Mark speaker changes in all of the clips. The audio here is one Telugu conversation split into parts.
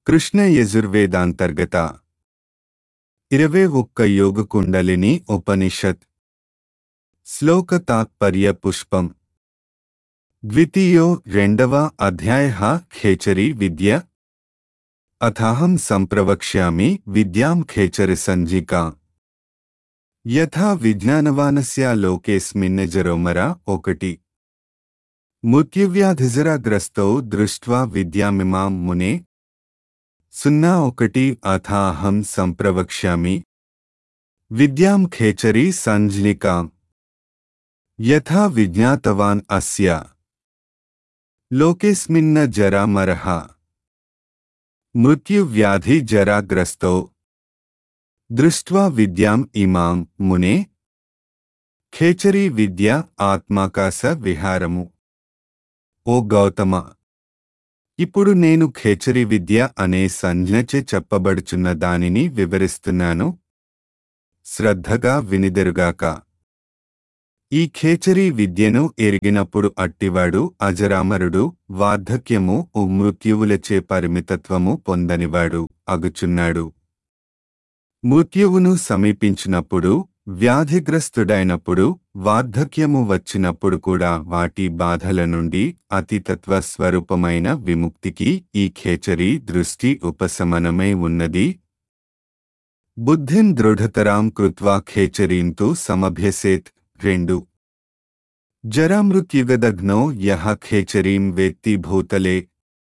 Speaker 1: కృష్ణ యజుర్వేదాంతర్గత ఇరవై ఒక్క యోగ కుండలిని ఉపనిషత్ శ్లోక తాత్పర్య పుష్పం ద్వితీయో రెండవ అధ్యాయ ఖేచరీ విద్య అథాహం సంప్రవక్ష్యామి విద్యాం ఖేచరి సంజికా యథా విజ్ఞానవానస్య లోకేస్మిన్నజరోమర ఒకటి మృత్యువ్యాధిజరాగ్రస్తౌ దృష్ట్వా విద్యామిమాం మునే సున్నా ఒకటి అథాహం సంప్రవక్ష్యామి విద్యాం ఖేచరీ సంజ్ఞికాం యథా విజ్ఞాతవాన్ అస్య లోకేస్మిన్న జరామరః మృత్యువ్యాధి జరాగ్రస్తౌ దృష్ట్వా విద్యాం ఇమాం మునే ఖేచరీ విద్య ఆత్మాకాశ విహారము ఓ గౌతమ ఇప్పుడు నేను ఖేచరి విద్య అనే సంజ్ఞచే చెప్పబడుచున్న దానిని వివరిస్తున్నాను శ్రద్ధగా వినిదెరుగాక ఈ ఖేచరీ విద్యను ఎరిగినప్పుడు అట్టివాడు అజరామరుడు వార్ధక్యము ఉ మృత్యువులచే పరిమితత్వము పొందనివాడు అగుచున్నాడు మృత్యువును సమీపించినప్పుడు వ్యాధిగ్రస్తుడైనప్పుడు వార్ధక్యము వచ్చినప్పుడు కూడా వాటి బాధల నుండి అతితత్వ స్వరూపమైన విముక్తికి ఈ ఖేచరీ దృష్టి ఉపశమనమై ఉన్నది బుద్ధిం దృఢతరాం కృత్వా ఖేచరీంతు సమభ్యసేత్ రెండు జరామృత్యుగదగ్నో యహ ఖేచరీం వేత్తి భూతలే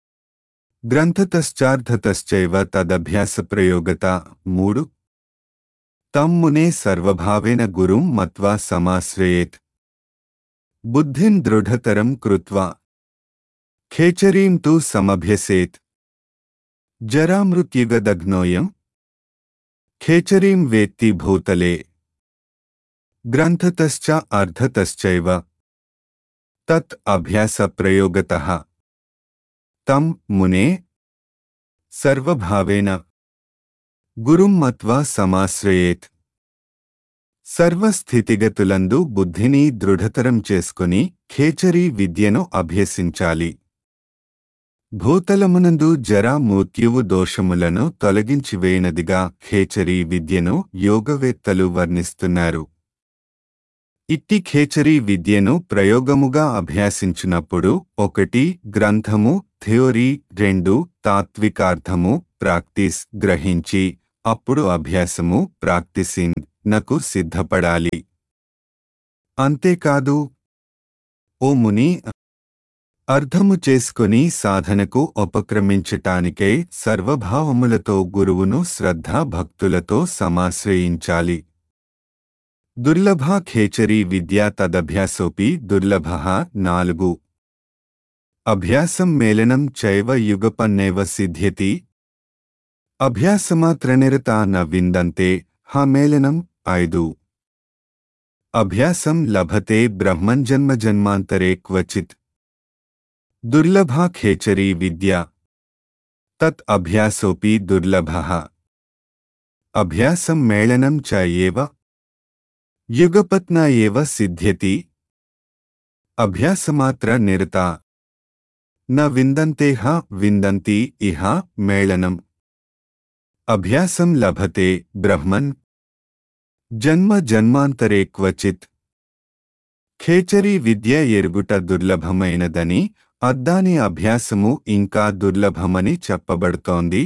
Speaker 1: గ్రంథతశ్చార్థతశ్చైవ తదభ్యాసప్రయోగత మూడు తం మునే సర్వభావేన గురుం మత్వా సమాశ్రయేత్ బుద్ధిం దృఢతరం కృత్వా ఖేచరీం తు సమభ్యసేత్ జరామృత్యుగదగ్నోయం ఖేచరీం వేత్తి భూతలే గ్రంథతశ్చ అర్థతశ్చైవ తత్ అభ్యాసప్రయోగతః తం మునే సర్వభావేన గురుం మత్వా సమాశ్రయేత్ సర్వస్థితిగతులందు బుద్ధిని దృఢతరం చేసుకుని ఖేచరీ విద్యను అభ్యసించాలి భూతలమునందు జరా మృత్యువు దోషములను తొలగించివేయనదిగా ఖేచరీ విద్యను యోగవేత్తలు వర్ణిస్తున్నారు ఇట్టి ఖేచరీ విద్యను ప్రయోగముగా అభ్యాసించినప్పుడు ఒకటి గ్రంథము థియోరీ రెండు తాత్వికార్థము ప్రాక్టీస్ గ్రహించి అప్పుడు అభ్యాసము ప్రాక్టీసింగ్ నకు సిద్ధపడాలి అంతేకాదు ఓ ముని అర్థము చేసుకొని సాధనకు ఉపక్రమించటానికై సర్వభావములతో గురువును శ్రద్ధాభక్తులతో సమాశ్రయించాలి దుర్లభ ఖేచరీ విద్యా తదభ్యాసోపి దుర్లభ నాలుగు అభ్యాసం మేలనం చైవ యుగపన్నేవ సిద్ధ్యతి అభ్యాసమాత్రనిరత న విందంతే హ మేలనం ఐదు అభ్యాసం లభతే బ్రహ్మన్జన్మ జన్మాంతరే క్వచిత్ దుర్లభ ఖేచరీ విద్య తత్ అభ్యాసోపి దుర్లభ అభ్యాసం మేళనం చ ఏవ యుగపత్న ఏవ సిద్ధ్యతి అభ్యాసమాత్ర నిరత న విందంతేహ విందంతి ఇహ మేళనం అభ్యాసం లభతే బ్రహ్మన్ జన్మ జన్మాంతరే క్వచిత్ ఖేచరీ విద్య ఎరుగుట దుర్లభమైనదని అద్దాని అభ్యాసము ఇంకా దుర్లభమని చెప్పబడుతోంది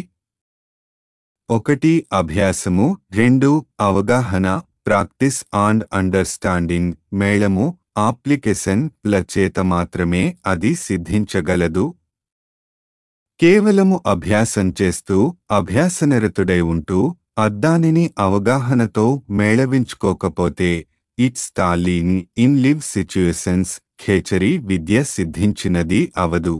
Speaker 1: ఒకటి అభ్యాసము రెండు అవగాహన ప్రాక్టీస్ అండ్ అండర్స్టాండింగ్ మేళము ఆప్లికేషన్ ల చేత మాత్రమే అది సిద్ధించగలదు కేవలము అభ్యాసం చేస్తూ అభ్యాసనిరతుడై ఉంటూ అద్దానిని అవగాహనతో మేళవించుకోకపోతే ఇట్స్ తాలీన్ ఇన్ లివ్ సిచ్యుయేషన్స్ ఖేచరీ విద్య సిద్ధించినది అవదు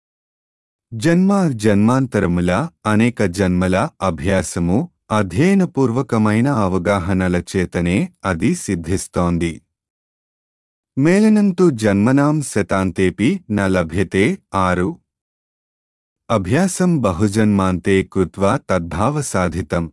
Speaker 1: జన్మ జన్మాంతరముల అనేక జన్మల అభ్యాసము అధ్యయనపూర్వకమైన అవగాహనల చేతనే అది సిద్ధిస్తోంది మేలనంతు జన్మనాం శతాంతేపి న లభ్యతే ఆరు అభ్యాసం బహుజన్మాంతే కృత్వా తద్భావసాధితం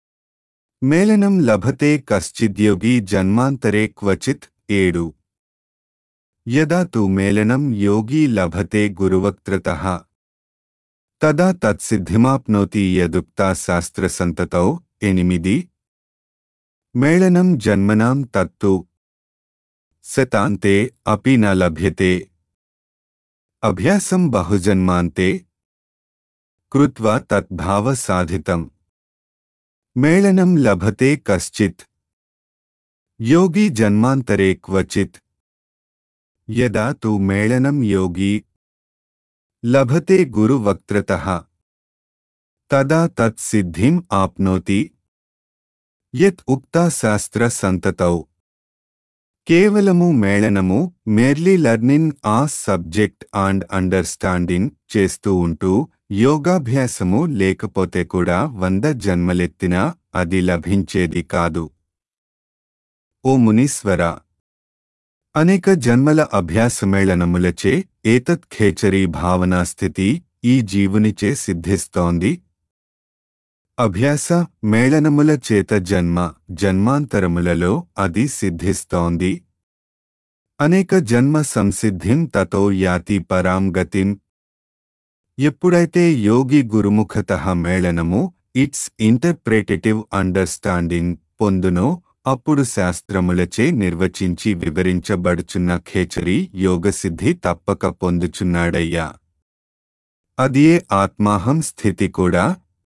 Speaker 1: మేలనం లభతే కశ్చిద్యోగి జన్మాంతరే క్వచిత్ ఏడు యదా తు మేలనం యోగి లభతే గురువక్త్రతః తదా తత్సిద్ధిమాప్నోతి యదుక్తా శాస్త్రసంతతౌ ఎనిమిది మేళనం జన్మనాం తత్తు శతాంతే అపి న లభ్యతే అభ్యాసం బహుజన్మాంతే కృత్వా తద్భావ సాధితం మేళనం లభతే కశ్చిత్ యోగి జన్మాంతరే క్వచిత్ యదా తు మేళనం యోగి లభతే గురువక్త్రతః తదా తత్సిద్ధిం ఆప్నోతి యత్ ఉక్తా శాస్త్ర సంతతౌ కేవలము మేళనము merely learning a subject and understanding చేస్తూ ఉంటూ యోగాభ్యాసము లేకపోతే కూడా వంద జన్మలెత్తినా అది లభించేది కాదు ఓ మునీశ్వర అనేక జన్మల అభ్యాసమేళనములచే ఏతత్ ఖేచరీ భావనా స్థితి ఈ జీవునిచే సిద్ధిస్తోంది అభ్యాస మేళనముల చేత జన్మ జన్మాంతరములలో అది సిద్ధిస్తోంది అనేక జన్మ సంసిద్ధిం తతో యాతి పరాం గతిం ఎప్పుడైతే యోగి గురుముఖత మేళనము ఇట్స్ ఇంటర్ప్రేటేటివ్ అండర్స్టాండింగ్ పొందునో అప్పుడు శాస్త్రములచే నిర్వచించి వివరించబడుచున్న ఖేచరి యోగసిద్ధి తప్పక పొందుచున్నాడయ్యా అదియే ఆత్మాహం స్థితి కూడా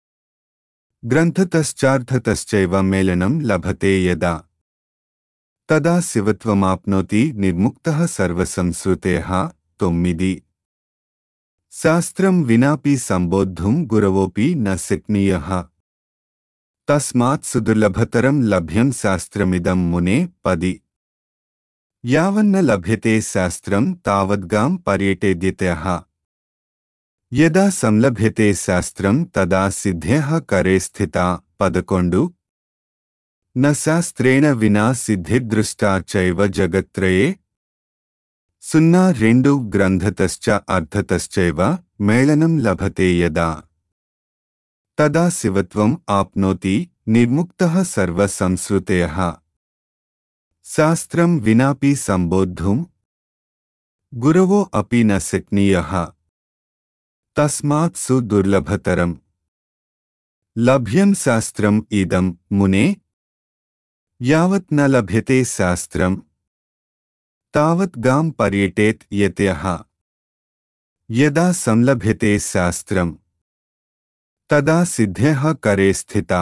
Speaker 1: గ్రంథతశ్చార్థతశ్చైవ మేళనం లభతే యదా తదా శివత్వమాప్నోతి నిర్ముక్తః సర్వసంశ్రుతేః తొమ్మిది శాస్త్రం వినాపి సంబోద్ధుం గురవోపి న శక్నీయః తస్మాత్ సుదుర్లభతరం లభ్యం శాస్త్రమిదం మునే పది యావన్న లభ్యతే శాస్త్రం తావద్గాం పర్యటేద్యతః యదా సంలభ్యతే శాస్త్రం తదా సిద్ధ్యః కరే స్థితా పదకొండు న శాస్త్రేణ వినా సిద్ధిదృష్టా చైవ జగత్రయే సున్నా రెండు గ్రంథతశ్చ అర్థతశ్చైవ మేళనం లభతే యదా తదా శివత్వం ఆప్నోతి నిర్ముక్తః సర్వసంశ్రుతయః శాస్త్రం వినాపి సంబోద్ధుం గురవో అపి న శక్నీయః తస్మాత్ సుదుర్లభతరం లభ్యం శాస్త్రం ఇదం మునే యావత్ న లభ్యతే శాస్త్రం తావత్ గాం పర్యటేత్ యత్యః యదా సంలభ్యతే శాస్త్రం తదా సిద్ధ్యః కరే స్థితా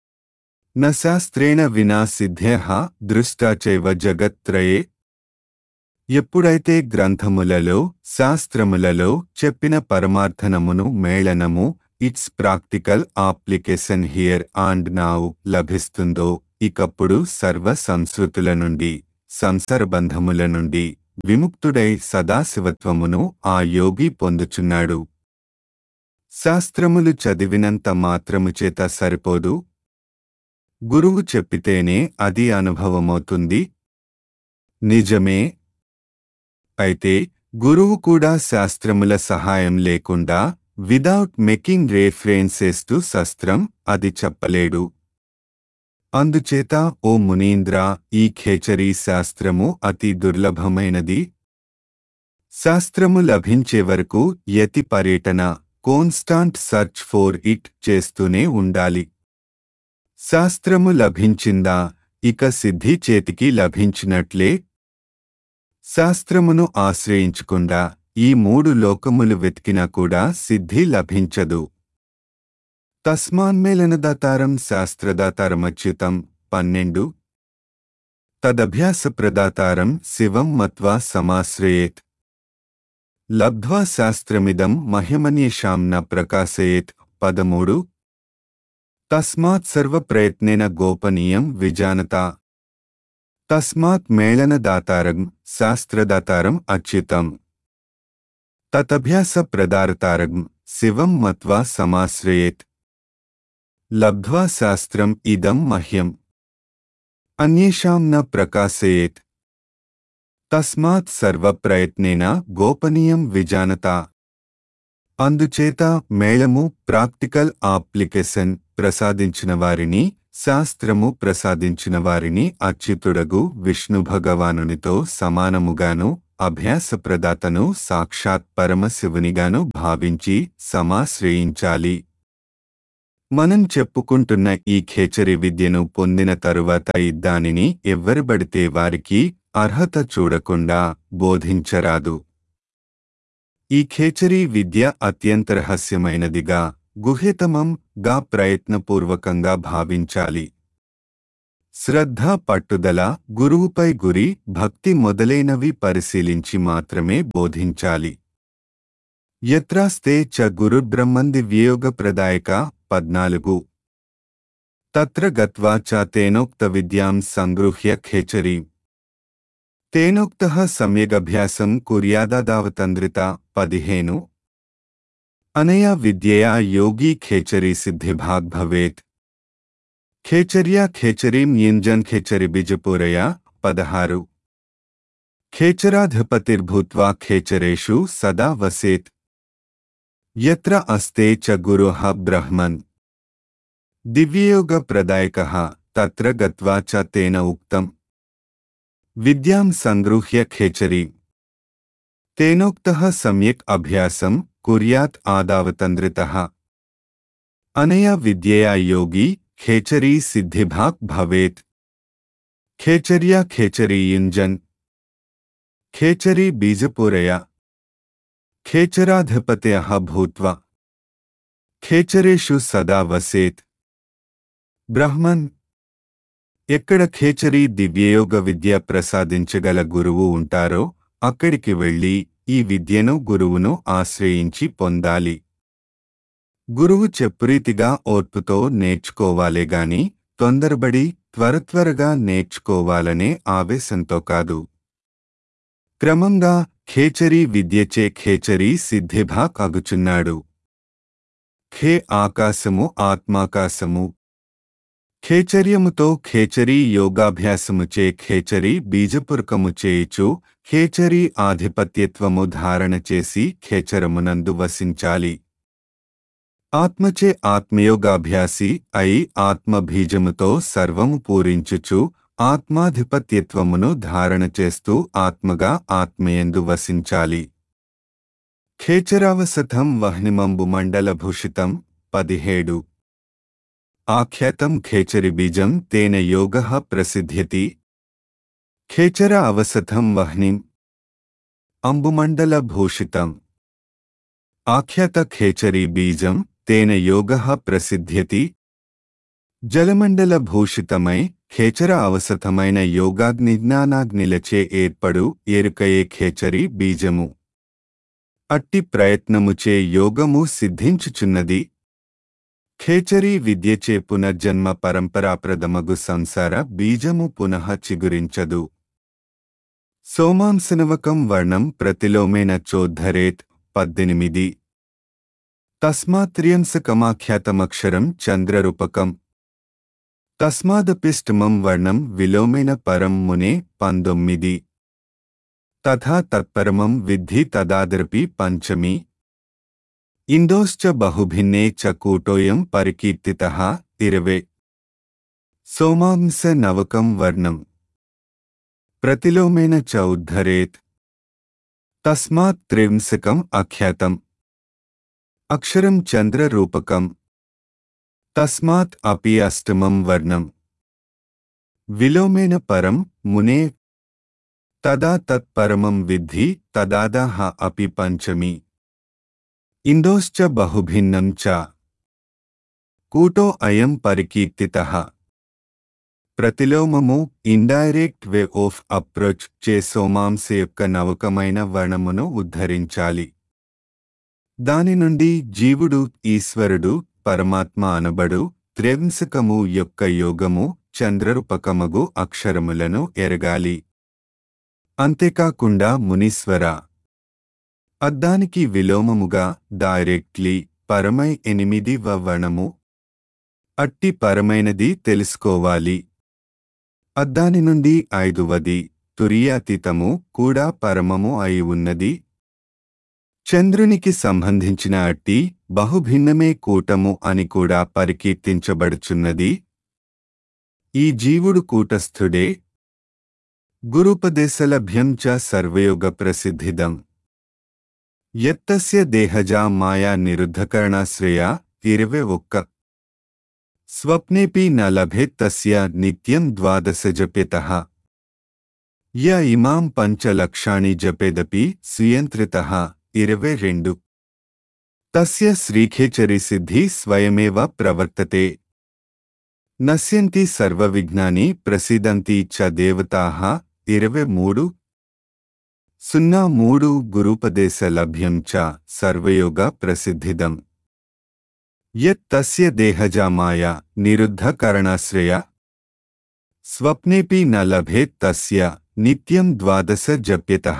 Speaker 1: న శాస్త్రేణ వినా సిద్ధ్యః దృష్టా చైవ జగత్రయే ఎప్పుడైతే గ్రంథములలో శాస్త్రములలో చెప్పిన పరమార్థనమును మేళనము it's practical application here and now లభిస్తుందో ఇకప్పుడు సర్వ సంస్కృతుల నుండి సంసారబంధముల నుండి విముక్తుడై సదాశివత్వమును ఆ యోగి పొందుచున్నాడు శాస్త్రములు చదివినంత మాత్రము చేత సరిపోదు గురువు చెప్పితేనే అది అనుభవమవుతుంది నిజమే అయితే గురువు కూడా శాస్త్రముల సహాయం లేకుండా విదౌట్ మేకింగ్ రేఫరెన్సెస్ టు శస్త్రం అది చెప్పలేడు అందుచేత ఓ మునీంద్ర ఈ ఖేచరీ శాస్త్రము అతి దుర్లభమైనది శాస్త్రము లభించే వరకు యతి పర్యటన కోన్స్టాంట్ సర్చ్ ఫోర్ ఇట్ చేస్తూనే ఉండాలి శాస్త్రము లభించిందా ఇక సిద్ధి చేతికి లభించినట్లే శాస్త్రమును ఆశ్రయించకుండా ఈ మూడు లోకములు వెతికినా కూడా సిద్ధి లభించదు తస్మాన్మేలనదాతారం శాస్త్రదాతారమచ్యుతం పన్నెండు తదభ్యాసప్రదాతారం శివం మత్వా సమాశ్రయేత్ లబ్ధ్వా శాస్త్రమిదం మహ్యమన్యేషాం న ప్రకాశయేత్ పదమూడు తస్మాత్ సర్వప్రయత్నేన గోపనీయం విజానత తస్మాత్ మేళనదాతారం శాస్త్రదాతారం అచ్యుతం తదభ్యాస ప్రదారతారం శివం మత్వా సమాశ్రయేత్ లబ్ధ్వా శాస్త్రం ఇదం మహ్యం అన్యేషాం న ప్రకాశయేత్ తస్మాత్ సర్వప్రయత్నేన గోపనీయం విజానత అందుచేత మేళము ప్రాక్టికల్ అప్లికేషన్ ప్రసాదించిన వారిని శాస్త్రము ప్రసాదించిన వారిని అచ్యుతుడగు విష్ణు భగవానునితో సమానముగాను అభ్యాసప్రదాతను సాక్షాత్ పరమశివునిగాను భావించి సమాశ్రయించాలి మనం చెప్పుకుంటున్న ఈ ఖేచరి విద్యను పొందిన తరువాత దానిని ఎవ్వరిబడితే వారికి అర్హత చూడకుండా బోధించరాదు ఈ ఖేచరీ విద్య అత్యంత రహస్యమైనదిగా గుహ్యతమం గా ప్రయత్నపూర్వకంగా భావించాలి శ్రద్ధ పట్టుదల గురువుపై గురి భక్తి మొదలైనవి పరిశీలించి మాత్రమే బోధించాలి యత్రాస్తే చ గురుర్బ్రహ్మంది వియోగప్రదాయక పద్నాలుగు తత్ర గత్వా చ తేనోక్త విద్యాం సంగృహ్య ఖేచరీ తేనోక్త సమ్యగభ్యాసం కుర్యాదాదావతంద్రిత పదిహేను అనయా విద్యయా యోగీ ఖేచరీ సిద్ధిభాగ్ భవేత్ ఖేచర్యా ఖేచరీం యింజన్ ఖేచరి బిజపూరయా పదహారు ఖేచరాధిపతిర్భూత్వా ఖేచరేషు సదా వసేత్ యత్ర అస్తే చ గురుః బ్రహ్మన్ దివ్యయోగప్రదాయకः తత్ర గత్వా చ తేన ఉక్తం విద్యాం సంగృహ్య ఖేచరీ తేనోక్తః సమ్యక్ అభ్యాసం కుర్యాత్ ఆదావతంద్రితः అనయా విద్యయా యోగి ఖేచరీ సిద్ధిభాక్ భవేత్ ఖేచర్యా ఖేచరీ యుంజన్ ఖేచరీ బీజపూరయ ఖేచరాధిపత్యః భూత్వా ఖేచరేషు సదా వసేత్ బ్రహ్మన్ ఎక్కడ ఖేచరీ దివ్యయోగ విద్య ప్రసాదించగల గురువు ఉంటారో అక్కడికి వెళ్ళి ఈ విద్యను గురువును ఆశ్రయించి పొందాలి గురువు చెప్పురీతిగా ఓర్పుతో నేర్చుకోవాలే గాని తొందరబడి త్వరత్వరగా నేర్చుకోవాలనే ఆవేశంతో కాదు క్రమంగా ఖేచరీ విద్యచే ఖేచరీ సిద్ధిభాక్ అగుచున్నాడు ఖే ఆకాశము ఆత్మాకాశము ఖేచర్యముతో ఖేచరీ యోగాభ్యాసముచే ఖేచరీ బీజపురకము చేయుచు ఖేచరీ ఆధిపత్యత్వము ధారణ చేసి ఖేచరమునందు వసించాలి ఆత్మచే ఆత్మయోగాభ్యాసి అయి ఆత్మబీజముతో సర్వము పూరించుచు ఆత్మాధిపత్యత్వమును ధారణ చేస్తూ ఆత్మగా ఆత్మయందు వసించాలి ఖేచరావసథం వహ్నిమంబు మండలభూషితం పదిహేడు ఆఖ్యాతం ఖేచరి బీజం తేన యోగ ప్రసిద్ధ్యతి ఖేచర అవసథం వహ్నిం అంబుమండల భూషితం ఆఖ్యాత ఖేచరీ బీజం తేన యోగ ప్రసిద్ధ్యతి జలమండల భూషితమై ఖేచర అవసథమైన యోగాగ్ని జ్ఞానాగ్నిలచే ఏర్పడు ఎరుకయే ఖేచరి బీజము అట్టి ప్రయత్నముచే యోగము సిద్ధించుచున్నది ఖేచరీ విద్యచే పునర్జన్మ పరంపరాప్రదమగు సంసార బీజము పునః చిగురించదు సోమాంసనవకం వర్ణం ప్రతిలోమేన చోద్ధరేత్ పద్దెనిమిది తస్మాత్ర్యంసకమాఖ్యాతమక్షరం చంద్రరూపకం తస్మాదపిష్టమం వర్ణం విలోమేన పరం మునే పంతొమ్మిది తథా తత్పరమం విద్ధి తదాదరపి పంచమి ఇందోశ్చ బహుభిన్నే చ కూటోయం పరికీర్తితః ఇరవే సోమాంస నవకం వర్ణం ప్రతిలోమేన చ ఉద్ధరేత్ తస్మాత్ త్రింశకం అఖ్యాతం అక్షరం చంద్రరూపకం తస్మాత్ అపి అష్టమం వర్ణం విలోమేన పరం మునే తదా తత్పరమం విద్ధి తదాదాహ అపి పంచమి ఇందోశ్చ బహుభిన్నం చ కూటో అయం పరికీర్తితః ప్రతిలోమము ఇండైరెక్ట్ వే ఆఫ్ అప్రోచ్ చే సోమాంస యొక్క నవకమైన వర్ణమును ఉద్ధరించాలి దాని నుండి జీవుడు ఈశ్వరుడు పరమాత్మ అనబడు త్రింశకము యొక్క యోగము చంద్రరూపకమగు అక్షరములను ఎరగాలి అంతేకాకుండా మునీశ్వర అద్దానికి విలోమముగా డైరెక్ట్లీ పరమై ఎనిమిది వవణము అట్టి పరమైనది తెలుసుకోవాలి అద్దాని నుండి ఐదువది తురియాతీతము కూడా పరమము అయి ఉన్నది చంద్రునికి సంబంధించిన అట్టి బహుభిన్నమే కూటము అని కూడా పరికీర్తించబడుచున్నది ఈ జీవుడు కూటస్థుడే గురుపదేశలభ్యం చ సర్వయోగప్రసిద్ధిదం యత్తస్య దేహజా మాయా నిరుద్ధకరణాశ్రయా ఇరవై ఒక్క స్వప్నేపి న లభేత్ తస్య నిత్యం ద్వాదశ జప్యతః య ఇమాం పంచలక్షాణి జపేదపి స్వయంత్రితః ఇరవై రెండు తస్య శ్రీఖేచరి సిద్ధి స్వయమేవ ప్రవర్తతే నశ్యంతి సర్వవిఘ్నాని ప్రసిదంతి చ దేవతాః ఇరవై మూడు సున్నా మూడు గురుపదేశ లభ్యం చ సర్వయోగ ప్రసిద్ధిదం యత్ తస్య దేహజా మాయా నిరుద్ధ కరణాశ్రయ స్వప్నేపి న లభేత్ తస్య నిత్యం ద్వాదశ జప్యతః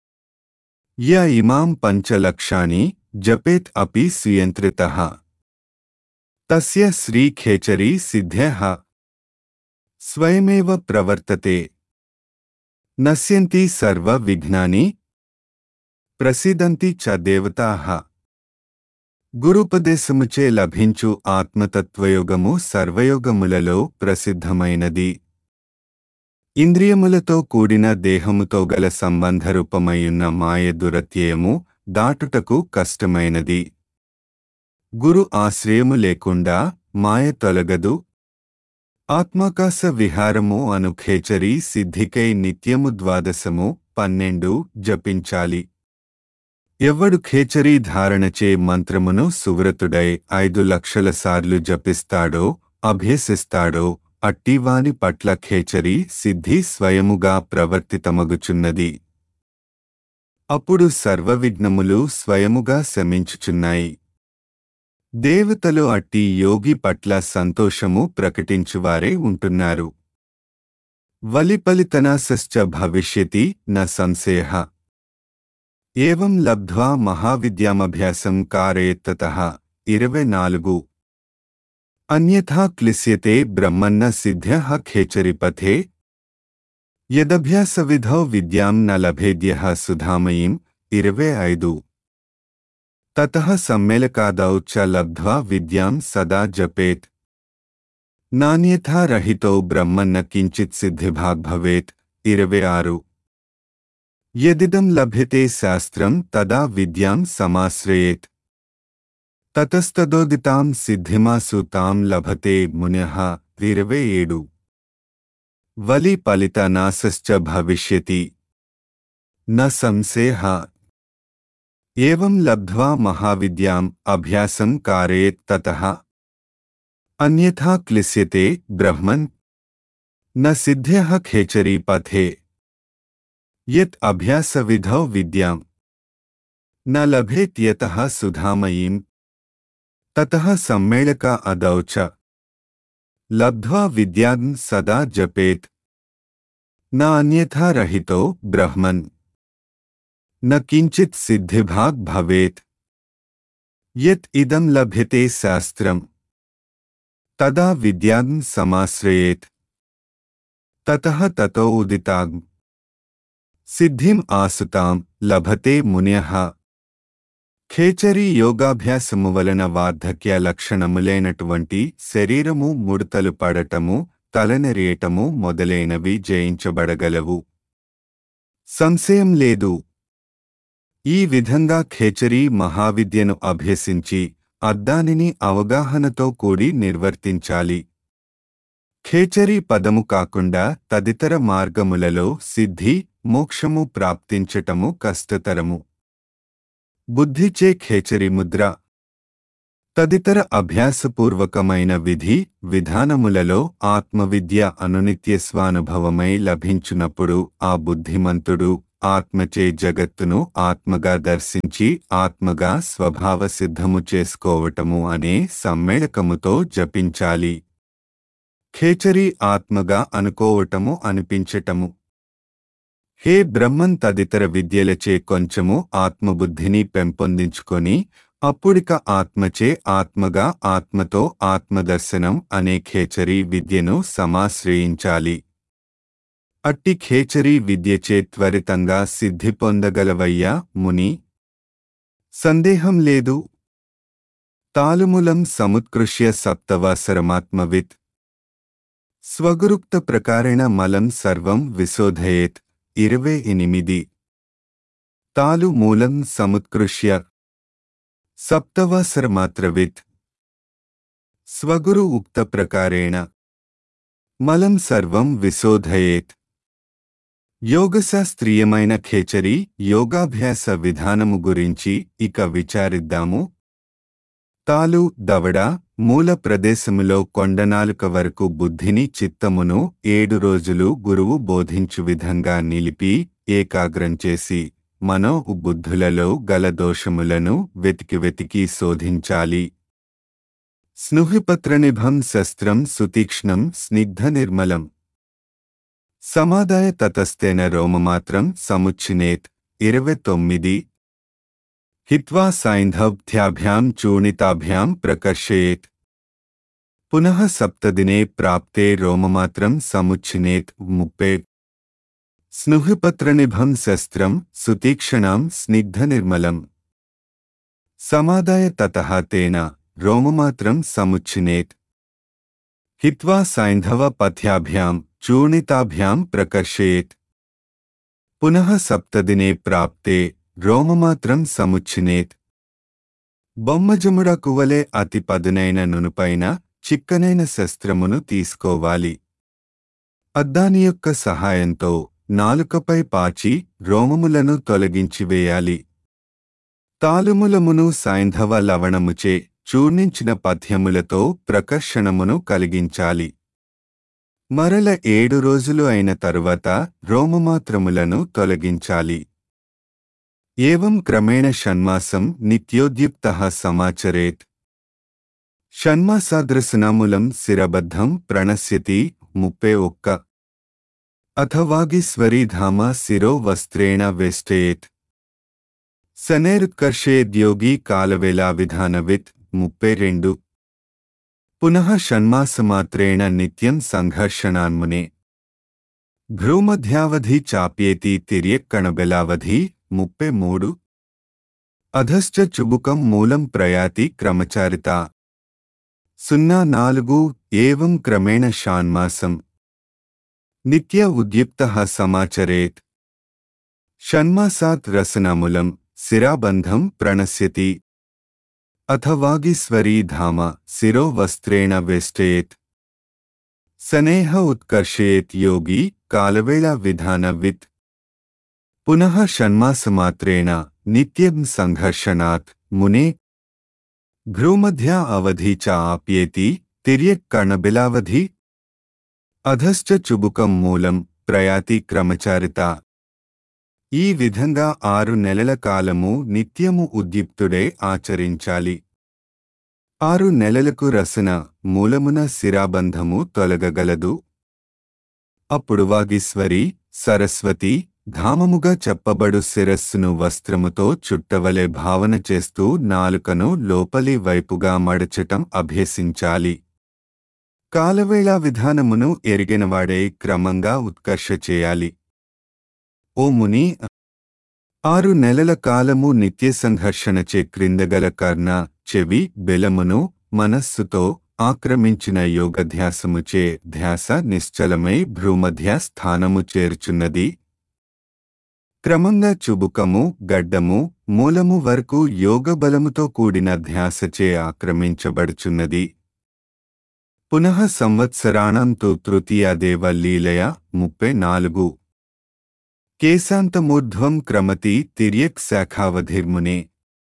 Speaker 1: య ఇమాం పంచలక్షాని జపేత్ అపి స్వయంత్రితః తస్య శ్రీఖేచరీ సిద్ధ్యః స్వయమేవ ప్రవర్తతే నశ్యంతి సర్వ విఘ్నాని ప్రసిదంతి చ దేవతాః గురుపదేశముచే లభించు ఆత్మతత్వయోగము సర్వయోగములలో ప్రసిద్ధమైనది ఇంద్రియములతో కూడిన దేహముతో గల సంబంధరూపమయున్న మాయ దురత్యయము దాటుటకు కష్టమైనది గురు ఆశ్రయము లేకుండా మాయ తొలగదు ఆత్మాకాశ విహారము అను ఖేచరీ సిద్ధికై నిత్యము ద్వాదశము పన్నెండు జపించాలి ఎవ్వడు ఖేచరీ ధారణచే మంత్రమును సువ్రతుడై ఐదు లక్షల సార్లు జపిస్తాడో అభ్యసిస్తాడో అట్టివాని పట్ల ఖేచరీ సిద్ధి స్వయముగా ప్రవర్తితమగుచున్నది అప్పుడు సర్వవిఘ్నములు స్వయముగా శమించుచున్నాయి దేవతలు అట్టి యోగి పట్ల సంతోషము ప్రకటించువారే ఉంటున్నారు వలిపలితనాశ్చ భవిష్యతి న సంశయ ఏం లబ్ధ్వా మహావిద్యామభ్యాసం కారేత్తత ఇరవై నాలుగు అన్యథా క్లిశ్యతే బ్రహ్మన్న సిద్ధ్య ఖేచరిపథే యదభ్యాసవిధౌ విద్యాం న లభేద్య సుధామయీం ఇరవై ఐదు తతః సమ్మేళకాదౌ చ లబ్ధ్వా విద్యాం సదా జపేత్ నాణ్యథా రహితో బ్రహ్మన్న కించిత్ సిద్ధిభాగ్ భవేత్ ఇరవై ఆరు యదిదం లభ్యతే శాస్త్రం తదా విద్యాం సమాశ్రయేత్ తతస్తదోదితాం సిద్ధిమాసు తాం లభతే మునః ఇరవై ఏడు వలి ఫలిత నాశశ్చ భవిష్యతి న సంశయః ఏవం లబ్ధ్వా మహావిద్యాం అభ్యాసం కారేత్ తతః అన్యథా క్లిశ్యతే బ్రహ్మన్ న సిద్ధ్యః ఖేచరీ పథే యత్ అభ్యాసవిధౌ విద్యాం న లభేత్యతః సుధామయీం తతః సమ్మేళక అదౌ చ లబ్ధ్వా విద్యాం సదా జపేత్ న అన్యథా రహితో బ్రహ్మన్ న కించిత్ సిద్ధిభాగ్ భవేత్ యత్ ఇదం లభ్యతే శాస్త్రం తదా విద్యాం సమాశ్రయేత్ తతః తతో ఉదితాగ్ సిద్ధిం ఆసుతాం లభతే మున్యః ఖేచరీ యోగాభ్యాసము వలన వార్ధక్య లక్షణములైనటువంటి శరీరము ముడతలు పడటము తలనెరియటము మొదలైనవి జయించబడగలవు సంశయం లేదు ఈ విధంగా ఖేచరీ మహావిద్యను అభ్యసించి అద్దానిని అవగాహనతో కూడి నిర్వర్తించాలి ఖేచరీ పదము కాకుండా తదితర మార్గములలో సిద్ధి మోక్షము ప్రాప్తించటము కష్టతరము బుద్ధిచే ఖేచరి ముద్ర తదితర అభ్యాసపూర్వకమైన విధి విధానములలో ఆత్మవిద్య అనునిత్య స్వానుభవమై లభించునప్పుడు ఆ బుద్ధిమంతుడు ఆత్మచే జగత్తును ఆత్మగా దర్శించి ఆత్మగా స్వభావ సిద్ధము చేసుకోవటము అనే సమ్మేళకముతో జపించాలి ఖేచరీ ఆత్మగా అనుకోవటము అనిపించటము హే బ్రహ్మన్ తదితర విద్యలచే కొంచెము ఆత్మబుద్ధిని పెంపొందించుకొని అప్పుడిక ఆత్మచే ఆత్మగా ఆత్మతో ఆత్మదర్శనం అనే ఖేచరీ విద్యను సమాశ్రయించాలి అట్టి ఖేచరీ విద్యచే త్వరితంగా సిద్ధి పొందగలవయ్యా ముని సందేహం లేదు తాలుములం సముత్కృష్య సప్తవాసరమాత్మవిత్ స్వగురుక్త ప్రకారేణ మలం సర్వం విశోధయేత్ ఇరవై ఎనిమిది తాలు మూలం సముత్కృష్య సప్తవాసరమాత్రవిత్ స్వగురు ఉక్త ప్రకారేణ మలం సర్వం విశోధయేత్ యోగశాస్త్రీయమైన ఖేచరి యోగాభ్యాస విధానము గురించి ఇక విచారిద్దాము తాలు దవడ మూల ప్రదేశములో కొండనాలుక వరకు బుద్ధిని చిత్తమును ఏడు రోజులు గురువు బోధించు విధంగా నిలిపి ఏకాగ్రం చేసి మనో బుద్ధులలో గల దోషములను వెతికి వెతికి శోధించాలి స్నుహిపత్రనిభం శస్త్రం సుతీక్ష్ణం స్నిగ్ధ నిర్మలం సమాదాయ తతస్థేన రోమమాత్రం సముచ్చినేత్ ఇరవై తొమ్మిది హిత్వా సైంధవ్ధ్యాభ్యాం చూణితాభ్యాం ప్రకర్షయేత్ పునః సప్తదినే ప్రాప్తే రోమమాత్రం సముచ్చినేత్ ముప్పే స్నుహిపత్రనిభం శస్త్రం సుతీక్షణాం స్నిగ్ధనిర్మలం సమాదాయ తతః తేన రోమమాత్రం సముచ్చినేత్ హిత్వా సైంధవ పథ్యాభ్యాం చూణితాభ్యాం ప్రకర్షయేత్ పునః సప్తదినే ప్రాప్తే రోమమాత్రం సముచ్చినేత్ బొమ్మజముడ కువలే అతి పదునైన నునుపైన చిక్కనైన శస్త్రమును తీసుకోవాలి అద్దాని యొక్క సహాయంతో నాలుకపై పాచి రోమములను తొలగించివేయాలి తాలుములమును సైంధవ లవణముచే చూర్ణించిన పథ్యములతో ప్రకర్షణమును కలిగించాలి మరల ఏడు రోజులు అయిన తరువాత రోమమాత్రములను తొలగించాలి ఏవం క్రమేణ షణ్మాసం నిత్యోద్యుక్త సమాచరేత్ షణ్మాసాదృశనాములం శిరబద్ధం ప్రణశ్యతి ముప్పే ఒక్క అథవాగిస్వరీధామ శిరో వస్త్రేణ వేష్టయేత్ సనేరుత్కర్షేద్యోగి కాలవేళా విధానవిత్ ముప్పై రెండు పునః షణ్మాసమాత్రేణ నిత్యం సంఘర్షణాన్మునే భ్రూమధ్యావధి చాప్యేతి తిర్యక్కణబెలావధి ముప్పై మూడు అధశ్చ చుబుకం మూలం ప్రయాతి క్రమచారిత సున్నా నాలుగు ఏవం క్రమేణ షాన్మాసం నిత్య ఉద్యుక్త సమాచరేత్ షణ్మాసాత్ రసనములం శిరాబంధం ప్రణశ్యతి అథవాగిస్వరీ ధామ శిరో వస్త్రేణ వేష్టయేత్ సనేహ ఉత్కర్షయేత్ యోగి కాలవేళ విధానవిత్ పునః షణ్మాసమాత్రేణ నిత్యం సంఘర్షణాత్ మునే భ్రూమధ్యా అవధి చ ఆప్యేతి తిర్యక్ కణబిలావధి అధశ్చ చుబుకం మూలం ప్రయాతి క్రమచారిత ఈ విధంగా ఆరు నెలల కాలము నిత్యము ఉద్యుక్తుడే ఆచరించాలి ఆరు నెలలకు రసన మూలమున శిరాబంధము తొలగగలదు అప్పుడు వాగీశ్వరి సరస్వతి ధామముగా చెప్పబడు శిరస్సును వస్త్రముతో చుట్టవలే భావన చేస్తూ నాలుకను లోపలి వైపుగా మడచటం అభ్యసించాలి కాలవేళా విధానమును ఎరిగినవాడే క్రమంగా ఉత్కర్ష చేయాలి ఓ ముని ఆరు నెలల కాలము నిత్య సంఘర్షణచే క్రిందగల కర్ణ చెవి బెలమును మనస్సుతో ఆక్రమించిన యోగధ్యాసముచే ధ్యాస నిశ్చలమై భ్రూమధ్య స్థానము చేర్చున్నది క్రమంగా చుబుకము గడ్డము మూలము వరకు యోగబలముతో కూడిన ధ్యాసచే ఆక్రమించబడుచున్నది పునః సంవత్సరాణం తు తృతీయాదేవ లీలయ ముప్పై నాలుగు కేశాంతమూర్ధ్వం క్రమతి తిర్యక్ శాఖావధిర్మునే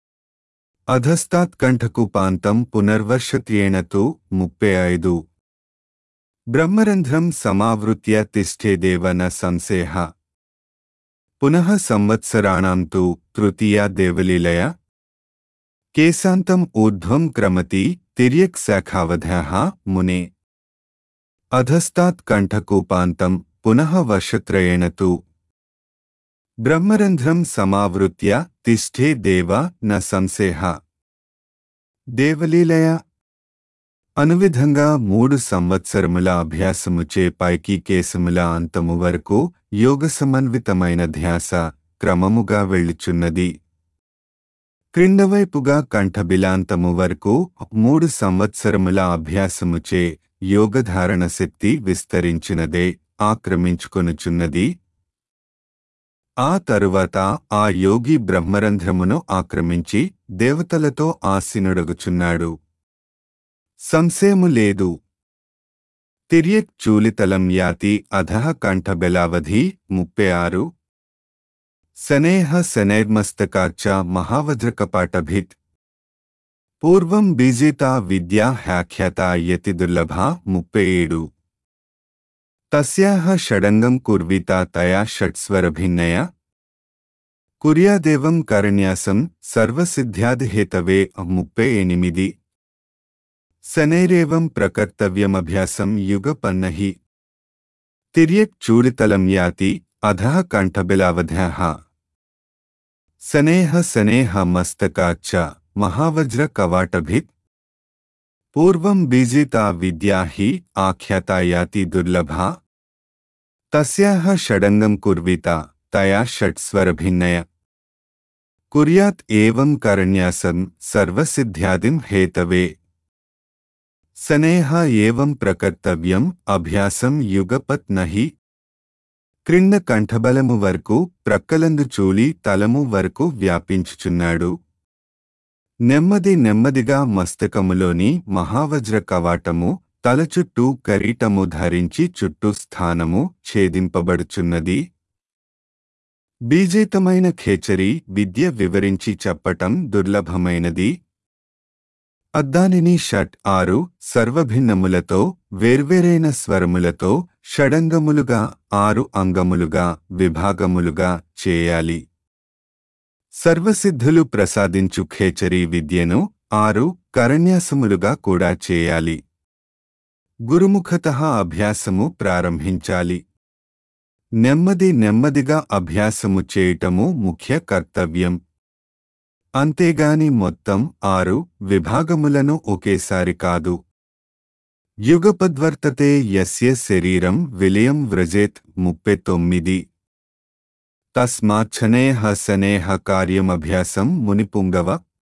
Speaker 1: అధస్తాత్కంఠకుపాంతం పునర్వర్షత్యేణ తు ముప్పై ఐదు బ్రహ్మరంధ్రం సమావృత్య తిష్టేదేవ న సంశయ పునః సంవత్సరాణం తు తృతీయా దేవలీలయ కేశాంతం ఊర్ధ్వం క్రమతి తిర్యక్ శాఖావధః మునే అధస్తాత్ కంఠకూపాంతం పునః వర్షత్రయేణ తు బ్రహ్మరంధ్రం సమావృత్య తిష్ఠే దేవ న సంశయ దేవలీలయ అనువిధంగా మూడు సంవత్సరముల అభ్యాసముచే పైకి కేశముల అంతము వరకు యోగ సమన్వితమైన ధ్యాస క్రమముగా వెళ్ళుచున్నది క్రిందవైపుగా కంఠబిలాంతము వరకు మూడు సంవత్సరముల అభ్యాసముచే యోగధారణ శక్తి విస్తరించినదే ఆక్రమించుకొనుచున్నది ఆ తరువాత ఆ యోగి బ్రహ్మరంధ్రమును ఆక్రమించి దేవతలతో ఆసీనుడగుచున్నాడు సంశయము లేదు తిర్యక్ చూలితలం యాతి అధః కంఠబెలావధి ముప్పై ఆరు శనేహ శనైర్మస్తకాచ్చ మహావజ్రకపాటభిత్ పూర్వం బీజితా విద్యా హ్యాఖ్యాత యతి దుర్లభా ముప్పై ఏడు తస్యాహ షడంగం కుర్విత తయా షట్స్వరభిన్నయ కుర్యాదేవం కరణ్యాసం సర్వసిద్ధ్యాదిహేతవే ముప్పై ఎనిమిది శనైరేవం ప్రకర్తవ్యమభ్యాసం యుగపన్నహి తిర్యక్ చూడితలం యాతి అధః కంఠబిలావధ్యాః శనేహ శనేహ మస్తకాచ్చ మహావజ్ర కవాటభిత్ పూర్వం బీజితా విద్యా హి ఆఖ్యాతా యాతి దుర్లభా తస్యాహ షడంగం కుర్విత తయా షట్స్వరభిన్నయ కుర్యాత్ ఏవం కరణ్యాసం సర్వసిద్ధ్యాదిం హేతవే సనేహ ఏవం ప్రకర్తవ్యం అభ్యాసం యుగపత్ నహి క్రింద కంఠబలము వరకు ప్రక్కలందు చూలి తలము వరకు వ్యాపించుచున్నాడు నెమ్మది నెమ్మదిగా మస్తకములోని మహావజ్ర కవాటము తల చుట్టూ కరీటము ధరించి చుట్టూ స్థానము ఛేదింపబడుచున్నది బీజేతమైన ఖేచరి విద్య వివరించి చెప్పటం దుర్లభమైనది అద్దానిని షట్ ఆరు సర్వభిన్నములతో వేర్వేరైన స్వరములతో షడంగములుగా ఆరు అంగములుగా విభాగములుగా చేయాలి సర్వసిద్ధులు ప్రసాదించు ఖేచరీ విద్యను ఆరు కరణ్యాసములుగా కూడా చేయాలి గురుముఖత అభ్యాసము ప్రారంభించాలి నెమ్మది నెమ్మదిగా అభ్యాసము చేయటము ముఖ్య కర్తవ్యం అంతేగాని మొత్తం ఆరు విభాగములను ఒకేసారి కాదు యుగపద్వర్తతే యస్య శరీరం విలయం వ్రజేత్ ముప్పై తొమ్మిది తస్మాచ్చనేహ సనేహ కార్యమభ్యాసం మునిపుంగవ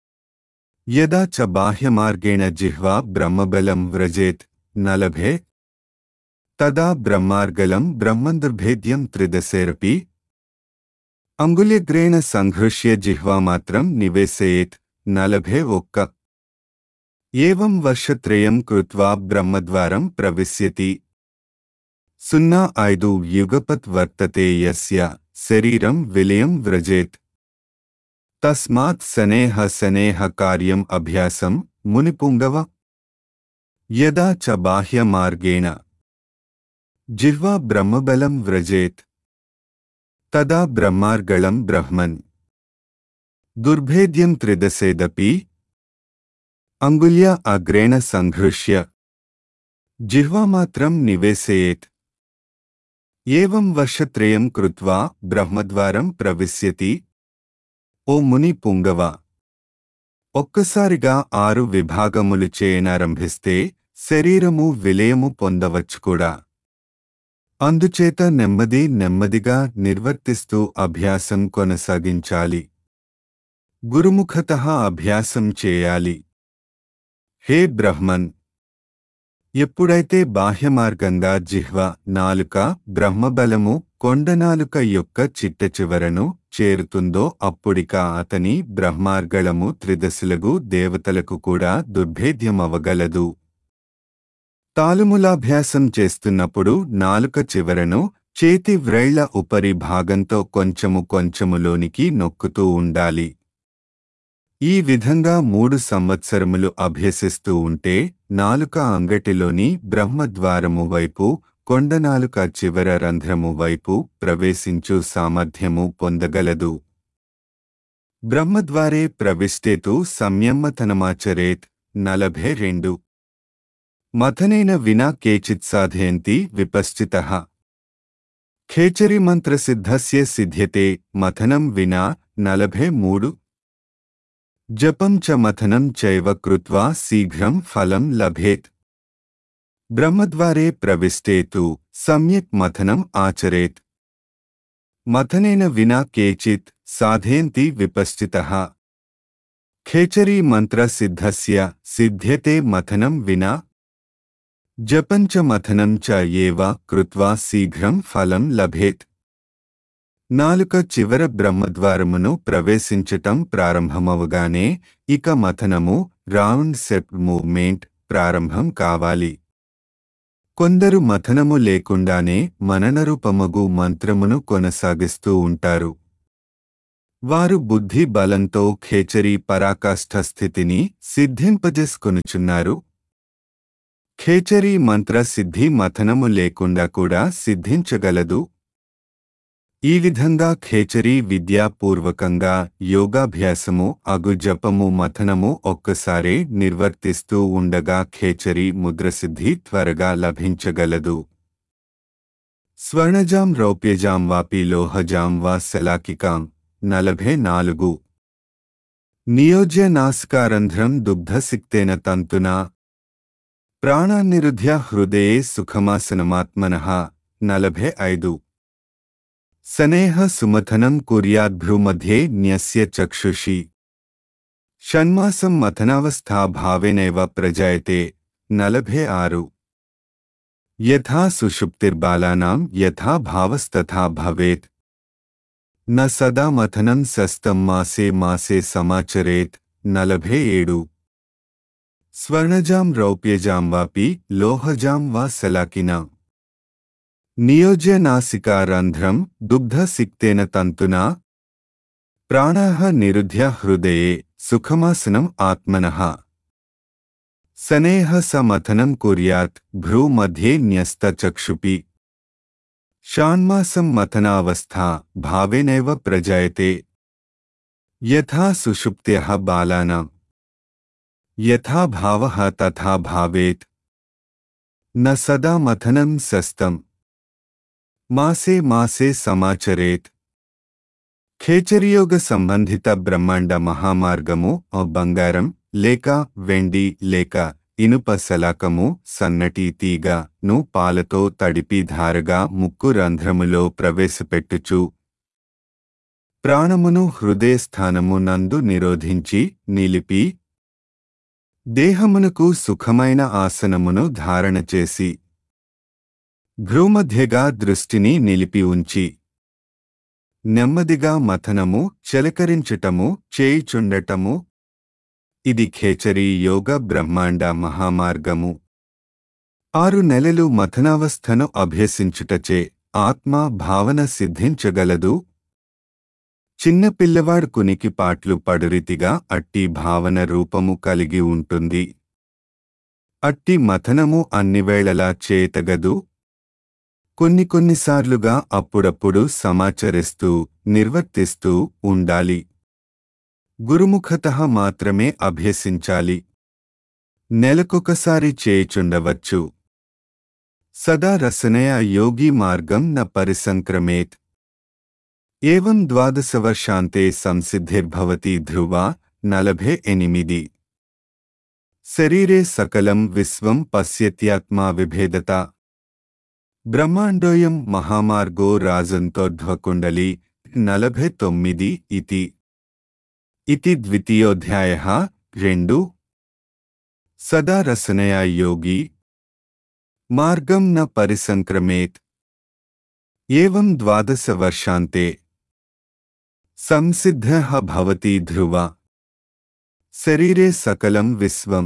Speaker 1: యదా చ బాహ్యమార్గేణ జిహ్వా బ్రహ్మబలం వ్రజేత్ నలభే తదా బ్రహ్మార్గలం బ్రహ్మందుర్భేద్యం త్రిదశేరపి అంగుల్యగ్రేణ సంఘృష్య జిహ్వామాత్రం నివేశయేత్ నలభే ఒక్క ఏవం వర్షత్రయం కృత్వా బ్రహ్మద్వారం ప్రవిశ్యతి సున్నా ఐదు యుగపత్ వర్తతే యస్య శరీరం విలయం వ్రజేత్ తస్మాత్ సనేహ సనేహ కార్యం అభ్యాసం మునిపుంగవ యదా చ బాహ్యమార్గేణ జిహ్వా బ్రహ్మబలం వ్రజేత్ తదా బ్రహ్మార్గళం బ్రహ్మన్ దుర్భేద్యం త్రిదశేదపి అంగుల్య అగ్రేణ సంఘృష్య జిహ్వామాత్రం నివేశయేత్ ఏవం వర్షత్రయం కృత్వా బ్రహ్మద్వారం ప్రవిశ్యతి ఓ ముని పుంగవ ఒక్కసారిగా ఆరు విభాగములు చేయనారంభిస్తే శరీరము విలయము పొందవచ్చు కూడా అందుచేత నెమ్మది నెమ్మదిగా నిర్వర్తిస్తూ అభ్యాసం కొనసాగించాలి గురుముఖత అభ్యాసం చేయాలి హే బ్రహ్మన్ ఎప్పుడైతే బాహ్యమార్గంగా జిహ్వ నాలుక బ్రహ్మబలము కొండనాలుక యొక్క చిట్ట చివరను చేరుతుందో అప్పుడిక అతని బ్రహ్మార్గళము త్రిదశులగు దేవతలకు కూడా దుర్భేద్యమవగలదు తాలుములాభ్యాసం చేస్తున్నప్పుడు నాలుక చివరను చేతి వ్రేళ్ల ఉపరి భాగంతో కొంచెము కొంచెములోనికి నొక్కుతూ ఉండాలి ఈ విధంగా మూడు సంవత్సరములు అభ్యసిస్తూ ఉంటే నాలుక అంగటిలోని బ్రహ్మద్వారము వైపు కొండనాలుక చివర రంధ్రము వైపు ప్రవేశించు సామర్థ్యము పొందగలదు బ్రహ్మద్వారే ప్రవిష్టేతు సంయమ్మతనమాచరేత్ నలభై రెండు మథనేన వినా కేచిత్ సాధయంతి విపశ్చిత ఖేచరి మంత్రసిద్ధస్య సిద్ధ్యతే మథనం వినా నలభై మూడు జపం చ మథనం చైవ కృత్వా శీఘ్రం ఫలం లభేత్ బ్రహ్మద్వారే ప్రవిష్టే తు సమ్యక్ మథనం ఆచరేత్ మథనేన వినా కేచిత్ సాధయంతి విపశ్చితః ఖేచరీ మంత్ర సిద్ధస్య సిద్ధ్యతే మథనం వినా జపంచ మథనం చ ఏవ కృత్వా శీఘ్రం ఫలం లభేత్ నాలుక చివర బ్రహ్మద్వారమును ప్రవేశించటం ప్రారంభమవగానే ఇక మథనము రౌండ్ సెప్ మూవ్మెంట్ ప్రారంభం కావాలి కొందరు మథనము లేకుండానే మననరూపమగు మంత్రమును కొనసాగిస్తూ ఉంటారు వారు బుద్ధి బలంతో ఖేచరీ పరాకాష్ఠ స్థితిని సిద్ధింపజేసుకొనుచున్నారు ఖేచరీ మంత్ర సిద్ధి మథనము లేకుండా కూడా సిద్ధించగలదు ఈ విధంగా ఖేచరీ విద్యాపూర్వకంగా యోగాభ్యాసము అగు జపము మథనము ఒక్కసారే నిర్వర్తిస్తూ ఉండగా ఖేచరీ ముద్రసిద్ధి త్వరగా లభించగలదు స్వర్ణజాం రౌప్యజాం వాపి లోహజాం వా శలాకికాం నలభై నాలుగు నియోజ్య నాసికారంధ్రం దుగ్ధసిక్తేన తంతునా ప్రాణాన్నిరుధ్య హృదయే సుఖమాసనమాత్మనః నలభై ఐదు సనేహ సుమథనం కుర్యాద్భ్రూమధ్యే న్యస్య చక్షుషి షణ్మాసం మథనావస్థా భావేనైవ ప్రజాయతే నలభై ఆరు యథా సుషుప్తిర్బాలానాం యథా భావస్తథా భవేత్ న సదా మథనం సస్తం మాసే మాసే సమాచరేత్ నలభై ఏడు స్వర్ణజాం రౌప్యజాం వాపి లోహజాం వా సలాకినా నియోజ్య నాసికారంధ్రం దుగ్ధసిక్తేన తంతునా ప్రాణాః నిరుధ్య హృదయే సుఖమాసనం ఆత్మనః సనేహ సమథనం కుర్యాత్ భ్రూमध्ये న్యస్తచక్షుపి షాన్మాసం మథనావస్థా భావేనైవ ప్రజాయతే యథా సుషుప్త్యః బాలానాం యథా భావః తథా భావేత్ న సదా మథనం సస్తం మాసే మాసే సమాచరేత్ ఖేచరియోగ సంబంధిత బ్రహ్మాండ మహామార్గము ఓ బంగారం లేక వెండి లేక ఇనుప శలాకము సన్నటి తీగ ను పాలతో తడిపి ధారగా ముక్కు రంధ్రములో ప్రవేశపెట్టుచు ప్రాణమును హృదయస్థానము నందు నిరోధించి నిలిపి దేహమునకు సుఖమైన ఆసనమును ధారణ చేసి భ్రూమధ్యగా దృష్టిని నిలిపి ఉంచి నెమ్మదిగా మథనము చెలకరించటము చేయిచుండటము ఇది ఖేచరీ యోగ బ్రహ్మాండ మహామార్గము ఆరు నెలలు మథనావస్థను అభ్యసించుటచే ఆత్మ భావన సిద్ధించగలదు చిన్న పిల్లవాడు కునికి పాట్లు పడురితిగా అట్టి భావన రూపము కలిగి ఉంటుంది అట్టి మథనము అన్నివేళలా చేతగదు కొన్ని కొన్నిసార్లుగా అప్పుడప్పుడు సమాచరిస్తూ నిర్వర్తిస్తూ ఉండాలి గురుముఖత మాత్రమే అభ్యసించాలి నెలకొకసారి చేయుచుండవచ్చు సదా రసనయ యోగి మార్గం న పరిసంక్రమేత్ ఏవం ద్వాదశవర్షాంతే సంసిద్ధిర్భవతి ధ్రువా నలభై ఎనిమిది శరీరే సకలం విశ్వం పశ్యత్యాత్మా విభేదత బ్రహ్మాండోయం మహామార్గో రాజంతోర్ధ్వకుండలి నలభై తొమ్మిది ఇతి ఇతి ద్వితీయోధ్యాయ రెండు సదా రసనయా యోగి మార్గం న పరిసంక్రమేత్ ఏవం ద్వాదశ వర్షాంతే సంసిద్ధ భవతి ధ్రువ శరీరే సకలం విశ్వం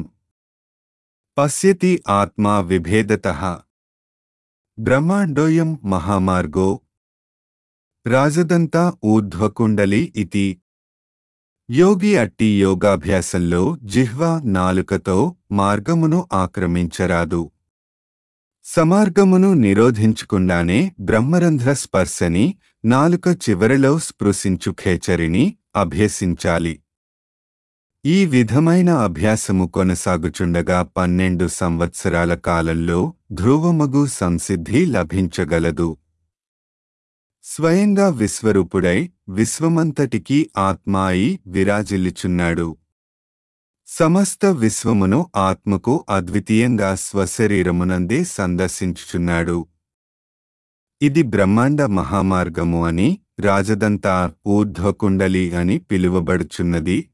Speaker 1: పశ్యతి ఆత్మా విభేదత బ్రహ్మాండోయం మహామార్గో రాజదంతా ఊర్ధ్వకుండలి ఇతి యోగి అట్టి యోగాభ్యాసంలో జిహ్వ నాలుకతో మార్గమును ఆక్రమించరాదు సమార్గమును నిరోధించకుండానే బ్రహ్మరంధ్ర స్పర్శని నాలుక చివరిలో స్పృశించు ఖేచరిని అభ్యసించాలి ఈ విధమైన అభ్యాసము కొనసాగుచుండగా పన్నెండు సంవత్సరాల కాలంలో ధ్రువమగు సంసిద్ధి లభించగలదు స్వయంగా విశ్వరూపుడై విశ్వమంతటికీ ఆత్మాయి విరాజిల్లుచున్నాడు సమస్త విశ్వమును ఆత్మకు అద్వితీయంగా స్వశరీరమునందే సందర్శించుచున్నాడు ఇది బ్రహ్మాండ మహామార్గము అని రాజదంతా ఊర్ధ్వకుండలి అని పిలువబడుచున్నది